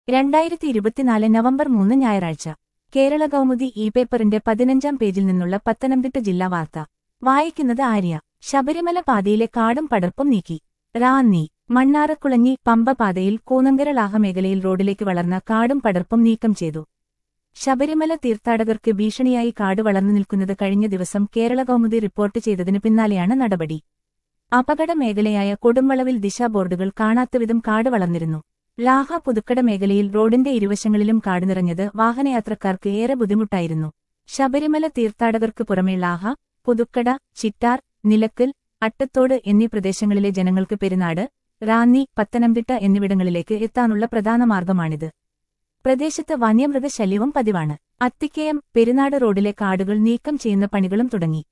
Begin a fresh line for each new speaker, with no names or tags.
രണ്ടായിരത്തി ഇരുപത്തിനാല് നവംബർ മൂന്ന് ഞായറാഴ്ച കേരള കൗമുദി ഇ പേപ്പറിന്റെ പതിനഞ്ചാം പേജിൽ നിന്നുള്ള പത്തനംതിട്ട ജില്ലാ വാർത്ത വായിക്കുന്നത് ആര്യ ശബരിമല പാതയിലെ കാടും പടർപ്പും നീക്കി റാന്നി മണ്ണാറക്കുളഞ്ഞി പമ്പ പാതയിൽ കൂനങ്കരളാഹ മേഖലയിൽ റോഡിലേക്ക് വളർന്ന കാടും പടർപ്പും നീക്കം ചെയ്തു ശബരിമല തീർത്ഥാടകർക്ക് ഭീഷണിയായി കാട് വളർന്നു നിൽക്കുന്നത് കഴിഞ്ഞ ദിവസം കേരള കൗമുദി റിപ്പോർട്ട് ചെയ്തതിനു പിന്നാലെയാണ് നടപടി അപകട മേഖലയായ കൊടുംവളവിൽ ദിശാ ബോർഡുകൾ കാണാത്തവിധം കാട് വളർന്നിരുന്നു ലാഹ പുതുക്കട മേഖലയിൽ റോഡിന്റെ ഇരുവശങ്ങളിലും കാട് നിറഞ്ഞത് വാഹനയാത്രക്കാർക്ക് ഏറെ ബുദ്ധിമുട്ടായിരുന്നു ശബരിമല തീർത്ഥാടകർക്ക് പുറമെ ലാഹ പുതുക്കട ചിറ്റാർ നിലക്കൽ അട്ടത്തോട് എന്നീ പ്രദേശങ്ങളിലെ ജനങ്ങൾക്ക് പെരുന്നാട് റാന്നി പത്തനംതിട്ട എന്നിവിടങ്ങളിലേക്ക് എത്താനുള്ള പ്രധാന മാർഗമാണിത് പ്രദേശത്ത് വന്യമൃഗശല്യവും പതിവാണ് അത്തിക്കയം പെരുന്നാട് റോഡിലെ കാടുകൾ നീക്കം ചെയ്യുന്ന പണികളും തുടങ്ങി